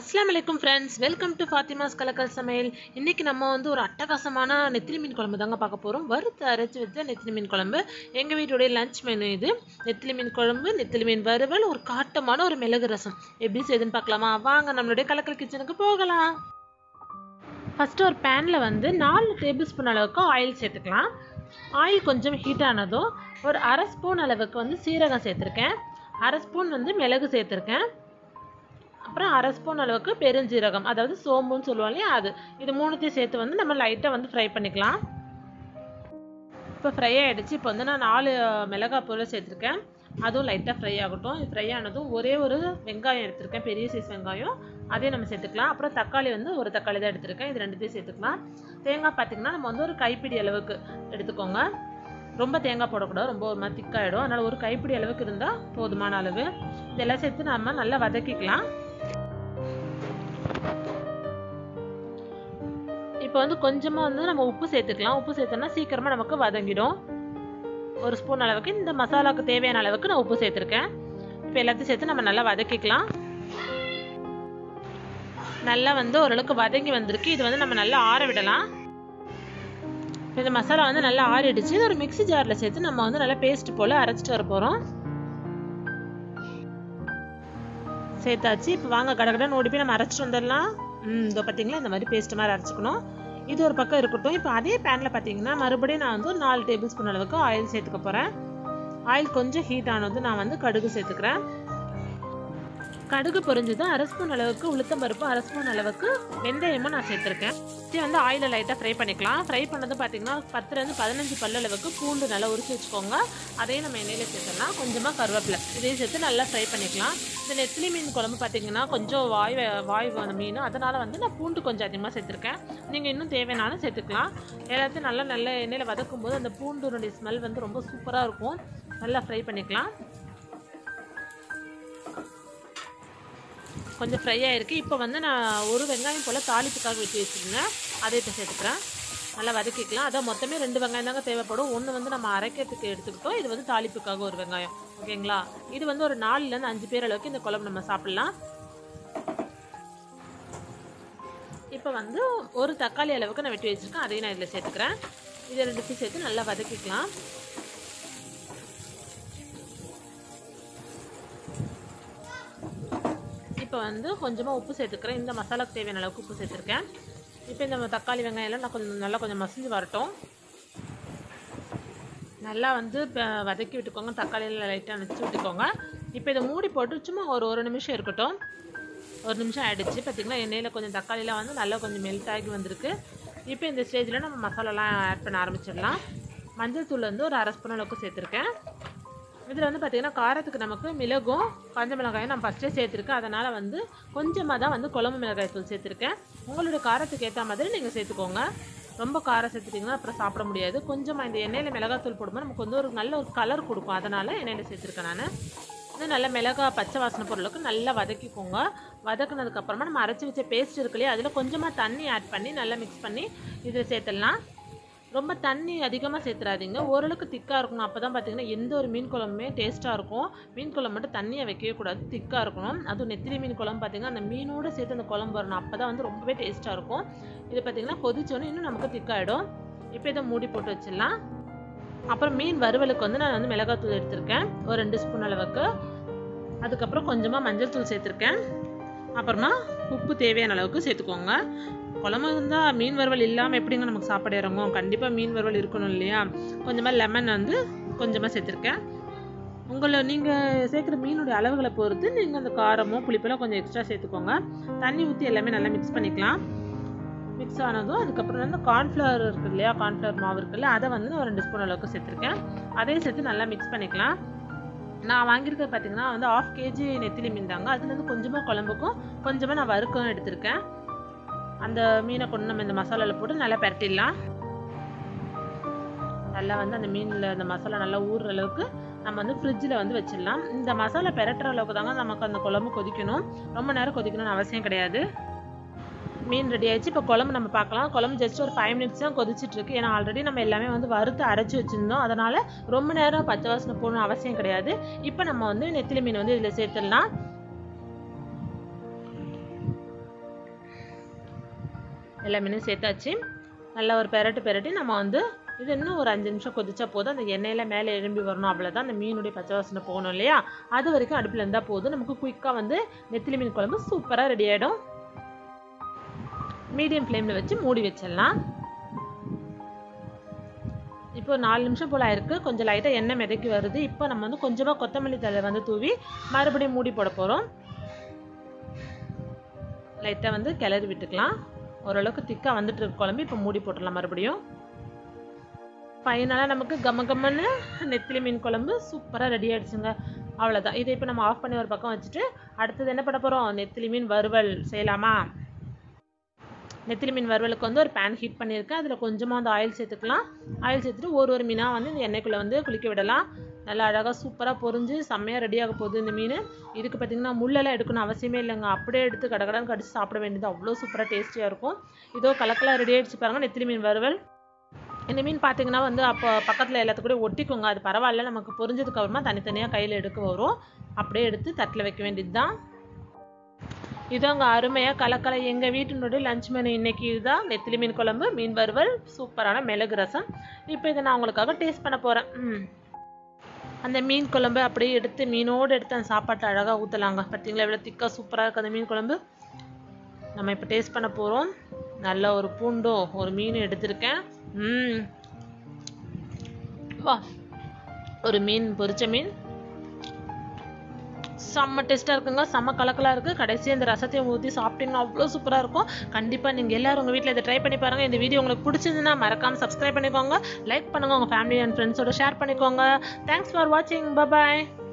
அஸ்ஸலாமு அலைக்கும் friends welcome to Fathima's கலக்கல் சமையல் இன்னைக்கு நம்ம வந்து ஒரு அட்டகாசமான நெத்திலி மீன் குழம்பு தாங்க பார்க்க போகிறோம் வறுத்து அரைச்சி வச்ச நெத்திலி மீன் குழம்பு எங்கள் வீட்டுடைய லஞ்ச் மெனு இது நெத்திலி மீன் குழம்பு நெத்திலி மீன் வறுவல் ஒரு காட்டமான ஒரு மிளகு ரசம் எப்படி செய்யுதுன்னு பார்க்கலாமா வாங்க நம்மளுடைய கலக்கல் கிச்சனுக்கு போகலாம் ஃபஸ்ட்டு ஒரு பேனில் வந்து நாலு டேபிள் ஸ்பூன் அளவுக்கு ஆயில் சேர்த்துக்கலாம் ஆயில் கொஞ்சம் ஹீட் ஆனதும் ஒரு அரை ஸ்பூன் அளவுக்கு வந்து சீரகம் சேர்த்துருக்கேன் அரை ஸ்பூன் வந்து மிளகு சேர்த்துருக்கேன் அப்புறம் அரை ஸ்பூன் அளவுக்கு பெருஞ்சீரகம் அதாவது சோம்புன்னு சொல்லுவோம் இல்லையா அது இது மூணுத்தையும் சேர்த்து வந்து நம்ம லைட்டாக வந்து ஃப்ரை பண்ணிக்கலாம் இப்போ ஃப்ரை ஆகிடுச்சு இப்போ வந்து நான் நாலு மிளகாய் பொருள் சேர்த்துருக்கேன் அதுவும் லைட்டாக ஃப்ரை ஆகட்டும் ஃப்ரை ஆனதும் ஒரே ஒரு வெங்காயம் எடுத்திருக்கேன் பெரிய சைஸ் வெங்காயம் அதையும் நம்ம சேர்த்துக்கலாம் அப்புறம் தக்காளி வந்து ஒரு தக்காளி தான் எடுத்திருக்கேன் இது ரெண்டுத்தையும் சேர்த்துக்கலாம் தேங்காய் பார்த்திங்கன்னா நம்ம வந்து ஒரு கைப்பிடி அளவுக்கு எடுத்துக்கோங்க ரொம்ப தேங்காய் போடக்கூடாது ரொம்ப ஒரு மாதிரி திக்காயிடும் அதனால் ஒரு கைப்பிடி அளவுக்கு இருந்தால் போதுமான அளவு இதெல்லாம் சேர்த்து நம்ம நல்லா வதக்கிக்கலாம் இப்போ வந்து கொஞ்சமாக வந்து நம்ம உப்பு சேர்த்துக்கலாம் உப்பு சேர்த்தோம்னா சீக்கிரமாக நமக்கு வதங்கிடும் ஒரு ஸ்பூன் அளவுக்கு இந்த மசாலாவுக்கு தேவையான அளவுக்கு நான் உப்பு சேர்த்துருக்கேன் இப்போ எல்லாத்தையும் சேர்த்து நம்ம நல்லா வதக்கிக்கலாம் நல்லா வந்து ஓரளவுக்கு வதங்கி வந்திருக்கு இது வந்து நம்ம நல்லா ஆற விடலாம் இந்த மசாலா வந்து நல்லா ஆறிடுச்சு இது ஒரு மிக்சி ஜாரில் சேர்த்து நம்ம வந்து நல்லா பேஸ்ட் போல் அரைச்சிட்டு வர போகிறோம் சேர்த்தாச்சு இப்போ வாங்க கடகடன்னு ஓடி போய் நம்ம அரைச்சிட்டு வந்துடலாம் ம் இதோ பார்த்தீங்களா இந்த மாதிரி பேஸ்ட் மாதிரி அரைச்சிக்கணும் இது ஒரு பக்கம் இருக்கட்டும் இப்போ அதே பேனில் பார்த்தீங்கன்னா மறுபடியும் நான் வந்து ஒரு நாலு டேபிள் ஸ்பூன் அளவுக்கு ஆயில் சேர்த்துக்க போகிறேன் ஆயில் கொஞ்சம் ஹீட் ஆனது நான் வந்து கடுகு சேர்த்துக்கிறேன் கடுகு பொரிஞ்சதும் அரை ஸ்பூன் அளவுக்கு உளுத்தம் பருப்பு அரை ஸ்பூன் அளவுக்கு வெந்தயமும் நான் சேர்த்துருக்கேன் இது வந்து ஆயிலில் லைட்டாக ஃப்ரை பண்ணிக்கலாம் ஃப்ரை பண்ணது பார்த்தீங்கன்னா பத்துலேருந்து பதினஞ்சு பல்லு அளவுக்கு பூண்டு நல்லா உரிச்சு வச்சுக்கோங்க அதையும் நம்ம எண்ணெயில் சேர்த்துடலாம் கொஞ்சமாக கருவேப்பிலை இதையும் சேர்த்து நல்லா ஃப்ரை பண்ணிக்கலாம் இந்த நெத்திலி மீன் குழம்பு பார்த்தீங்கன்னா கொஞ்சம் வாய் வாய் மீன் அதனால் வந்து நான் பூண்டு கொஞ்சம் அதிகமாக சேர்த்துருக்கேன் நீங்கள் இன்னும் தேவையானாலும் சேர்த்துக்கலாம் எல்லாத்தையும் நல்லா நல்ல எண்ணெயில் வதக்கும் போது அந்த பூண்டுனுடைய ஸ்மெல் வந்து ரொம்ப சூப்பராக இருக்கும் நல்லா ஃப்ரை பண்ணிக்கலாம் கொஞ்சம் ஃப்ரை ஆகிருக்கு இப்போ வந்து நான் ஒரு வெங்காயம் போல் தாளிப்புக்காக வெட்டி வச்சுருந்தேன் அதை இப்போ சேர்த்துக்கிறேன் நல்லா வதக்கிக்கலாம் அதான் மொத்தமே ரெண்டு வெங்காயம் தாங்க தேவைப்படும் ஒன்று வந்து நம்ம அரைக்கிறதுக்கு எடுத்துக்கிட்டோம் இது வந்து தாளிப்புக்காக ஒரு வெங்காயம் ஓகேங்களா இது வந்து ஒரு நாலுலேருந்து அஞ்சு பேர் அளவுக்கு இந்த குழம்பு நம்ம சாப்பிட்லாம் இப்போ வந்து ஒரு தக்காளி அளவுக்கு நான் வெட்டி வச்சுருக்கேன் அதையும் நான் இதில் சேர்த்துக்கிறேன் இதை ரெண்டுத்தையும் சேர்த்து நல்லா வதக்கிக்கலாம் இப்போ வந்து கொஞ்சமாக உப்பு சேர்த்துக்கிறேன் இந்த மசாலாக்கு தேவையான அளவுக்கு உப்பு சேர்த்துருக்கேன் இப்போ இந்த தக்காளி வெங்காயம் எல்லாம் நான் கொஞ்சம் நல்லா கொஞ்சம் மசிஞ்சு வரட்டும் நல்லா வந்து வதக்கி விட்டுக்கோங்க தக்காளியில் லைட்டாக நினச்சி விட்டுக்கோங்க இப்போ இதை மூடி போட்டு சும்மா ஒரு ஒரு நிமிஷம் இருக்கட்டும் ஒரு நிமிஷம் ஆகிடுச்சு பார்த்திங்கன்னா எண்ணெயில் கொஞ்சம் தக்காளிலாம் வந்து நல்லா கொஞ்சம் மெல்ட் ஆகி வந்திருக்கு இப்போ இந்த ஸ்டேஜில் நம்ம மசாலாலாம் ஆட் பண்ண ஆரம்பிச்சிடலாம் மஞ்சள் தூள் வந்து ஒரு அரை ஸ்பூன் அளவுக்கு சேர்த்துருக்கேன் இதில் வந்து பார்த்திங்கன்னா காரத்துக்கு நமக்கு மிளகும் காஞ்ச மிளகாயும் நான் ஃபஸ்ட்டே சேர்த்துருக்கேன் அதனால் வந்து கொஞ்சமாக தான் வந்து குழம்பு மிளகாய் தூள் சேர்த்துருக்கேன் உங்களுடைய காரத்துக்கு ஏற்ற மாதிரி நீங்கள் சேர்த்துக்கோங்க ரொம்ப காரம் சேர்த்துட்டிங்கன்னா அப்புறம் சாப்பிட முடியாது கொஞ்சமாக இந்த எண்ணெயில் மிளகாத்தூள் போடும்போது நமக்கு வந்து ஒரு நல்ல ஒரு கலர் கொடுக்கும் அதனால் எண்ணெயில் சேர்த்துருக்கேன் நான் இன்னும் நல்லா மிளகா பச்சை வாசனை பொருளுக்கு நல்லா வதக்கிக்கோங்க வதக்குனதுக்கப்புறமா நம்ம அரைச்சி வச்ச பேஸ்ட் இருக்கு இல்லையா அதில் கொஞ்சமாக தண்ணி ஆட் பண்ணி நல்லா மிக்ஸ் பண்ணி இதில் சேர்த்துடலாம் ரொம்ப தண்ணி அதிகமாக சேர்த்துறாதீங்க ஓரளவுக்கு திக்காக இருக்கணும் அப்போ தான் பார்த்தீங்கன்னா எந்த ஒரு மீன் குழம்புமே டேஸ்ட்டாக இருக்கும் மீன் குழம்பு மட்டும் தண்ணியை வைக்கவே கூடாது திக்காக இருக்கணும் அதுவும் நெத்திலி மீன் குழம்பு பார்த்திங்கன்னா அந்த மீனோடு சேர்த்து அந்த குழம்பு வரணும் அப்போ தான் வந்து ரொம்பவே டேஸ்ட்டாக இருக்கும் இது பார்த்திங்கன்னா கொதிச்சோன்னே இன்னும் நமக்கு திக்காகிடும் இப்போ இதை மூடி போட்டு வச்சிடலாம் அப்புறம் மீன் வறுவலுக்கு வந்து நான் வந்து மிளகாத்தூள் எடுத்திருக்கேன் ஒரு ரெண்டு ஸ்பூன் அளவுக்கு அதுக்கப்புறம் கொஞ்சமாக மஞ்சள் தூள் சேர்த்துருக்கேன் அப்புறமா உப்பு தேவையான அளவுக்கு சேர்த்துக்கோங்க குழம்பு இருந்தால் மீன் வறுவல் இல்லாமல் எப்படிங்க நமக்கு சாப்பாடு இறங்கும் கண்டிப்பாக மீன் வறுவல் இருக்கணும் இல்லையா கொஞ்சமாக லெமன் வந்து கொஞ்சமாக சேர்த்துருக்கேன் உங்களை நீங்கள் சேர்க்குற மீனுடைய அளவுகளை பொறுத்து நீங்கள் அந்த காரமோ புளிப்பெல்லாம் கொஞ்சம் எக்ஸ்ட்ரா சேர்த்துக்கோங்க தண்ணி ஊற்றி எல்லாமே நல்லா மிக்ஸ் பண்ணிக்கலாம் மிக்ஸ் ஆனதும் அதுக்கப்புறம் வந்து கார்ன்ஃப்ளவர் இருக்குது இல்லையா கார்ன்ஃப்ளவர் மாவு இருக்குல்ல அதை வந்து நான் ரெண்டு ஸ்பூன் அளவுக்கு சேர்த்துருக்கேன் அதையும் சேர்த்து நல்லா மிக்ஸ் பண்ணிக்கலாம் நான் வாங்கியிருக்கிறது பார்த்தீங்கன்னா வந்து ஆஃப் கேஜி நெத்திலி மீன் தாங்க அதுலேருந்து கொஞ்சமாக குழம்புக்கும் கொஞ்சமாக நான் வறுக்கவும் எடுத்திருக்கேன் அந்த மீனை கொண்டு நம்ம இந்த மசாலாவில் போட்டு நல்லா பரட்டிடலாம் நல்லா வந்து அந்த மீனில் அந்த மசாலா நல்லா ஊறுற அளவுக்கு நம்ம வந்து ஃப்ரிட்ஜில் வந்து வச்சிடலாம் இந்த மசாலா பெரட்டுற அளவுக்கு தாங்க நமக்கு அந்த குழம்பு கொதிக்கணும் ரொம்ப நேரம் கொதிக்கணும்னு அவசியம் கிடையாது மீன் ரெடி ஆயிடுச்சு இப்போ குழம்பு நம்ம பார்க்கலாம் குழம்பு ஜஸ்ட் ஒரு ஃபைவ் மினிட்ஸ் தான் கொதிச்சிட்டு இருக்கு ஏன்னா ஆல்ரெடி நம்ம எல்லாமே வந்து வறுத்து அரைச்சி வச்சுருந்தோம் அதனால் ரொம்ப நேரம் பச்சை வாசனை போகணும் அவசியம் கிடையாது இப்போ நம்ம வந்து நெத்திலி மீன் வந்து இதில் சேர்த்துடலாம் எல்லா மீனையும் சேர்த்தாச்சு நல்லா ஒரு பெரட்டு பெரட்டி நம்ம வந்து இது இன்னும் ஒரு அஞ்சு நிமிஷம் கொதிச்சா போதும் அந்த எண்ணெயில் மேலே எழும்பி வரணும் அவ்வளோதான் அந்த மீனுடைய பச்சை வாசனை போகணும் இல்லையா அது வரைக்கும் அடுப்பில் இருந்தால் போதும் நமக்கு குயிக்காக வந்து நெத்திலி மீன் குழம்பு சூப்பராக ரெடி ஆகிடும் மீடியம் ஃப்ளேமில் வச்சு மூடி வச்சிடலாம் இப்போ ஒரு நாலு நிமிஷம் போல் ஆயிருக்கு கொஞ்சம் லைட்டாக எண்ணெய் மிதக்கி வருது இப்போ நம்ம வந்து கொஞ்சமாக கொத்தமல்லி தழை வந்து தூவி மறுபடியும் மூடி போட போகிறோம் லைட்டாக வந்து கிளறி விட்டுக்கலாம் ஓரளவுக்கு திக்காக வந்துட்டு இருக்கு குழம்பு இப்போ மூடி போட்டுடலாம் மறுபடியும் ஃபைனலாக நமக்கு கம கம்மன்னு நெத்திலி மீன் குழம்பு சூப்பராக ரெடி ஆகிடுச்சுங்க அவ்வளோதான் இதை இப்போ நம்ம ஆஃப் பண்ணி ஒரு பக்கம் வச்சுட்டு அடுத்தது என்ன பண்ண போகிறோம் நெத்திலி மீன் வறுவல் செய்யலாமா நெத்திலி மீன் வறுவலுக்கு வந்து ஒரு பேன் ஹீட் பண்ணியிருக்கேன் அதில் கொஞ்சமாக வந்து ஆயில் சேர்த்துக்கலாம் ஆயில் சேர்த்துட்டு ஒரு ஒரு மீனாக வந்து இந்த எண்ணெய்க்குள்ளே வந்து குளிக்க விடலாம் நல்லா அழகாக சூப்பராக பொரிஞ்சு செம்மையாக ரெடியாக போகுது இந்த மீன் இதுக்கு பார்த்திங்கன்னா முள்ளெல்லாம் எடுக்கணும் அவசியமே இல்லைங்க அப்படியே எடுத்து கடகடன்னு கடிச்சு சாப்பிட வேண்டியது அவ்வளோ சூப்பராக டேஸ்டியாக இருக்கும் இதோ கலக்கலாக ரெடி ஆகிடுச்சு பாருங்கள் நெத்திலி மீன் வறுவல் இந்த மீன் பார்த்தீங்கன்னா வந்து அப்போ பக்கத்தில் எல்லாத்துக்கூட ஒட்டிக்கோங்க அது பரவாயில்ல நமக்கு பொரிஞ்சதுக்கு அப்புறமா தனித்தனியாக கையில் எடுக்க வரும் அப்படியே எடுத்து தட்டில் வைக்க வேண்டியது தான் இதாங்க அருமையாக கலக்கலை எங்கள் வீட்டினுடைய லஞ்ச் மெனு இன்னைக்கு இதுதான் நெத்திலி மீன் குழம்பு மீன் வறுவல் சூப்பரான மிளகு ரசம் இப்போ இதை நான் உங்களுக்காக டேஸ்ட் பண்ண போகிறேன் ம் அந்த மீன் குழம்பு அப்படியே எடுத்து மீனோடு எடுத்து அந்த சாப்பாட்டை அழகாக ஊற்றலாங்க பார்த்தீங்களா எவ்வளோ திக்காக சூப்பராக இருக்குது அந்த மீன் குழம்பு நம்ம இப்போ டேஸ்ட் பண்ண போகிறோம் நல்ல ஒரு பூண்டும் ஒரு மீன் எடுத்திருக்கேன் ம் வா ஒரு மீன் பொரிச்ச மீன் செம்ம டேஸ்ட்டாக இருக்குங்க செம்ம கலக்கலாக இருக்குது கடைசி அந்த ரசத்தையும் ஊற்றி சாப்பிட்டீங்கன்னா அவ்வளோ சூப்பராக இருக்கும் கண்டிப்பாக நீங்கள் எல்லாரும் உங்கள் வீட்டில் இதை ட்ரை பண்ணி பாருங்கள் இந்த வீடியோ உங்களுக்கு பிடிச்சிருந்துன்னா மறக்காமல் சப்ஸ்கிரைப் பண்ணிக்கோங்க லைக் பண்ணுங்கள் உங்கள் ஃபேமிலி அண்ட் ஃப்ரெண்ட்ஸோட ஷேர் பண்ணிக்கோங்க தேங்க்ஸ் ஃபார் வாட்சிங் பாய்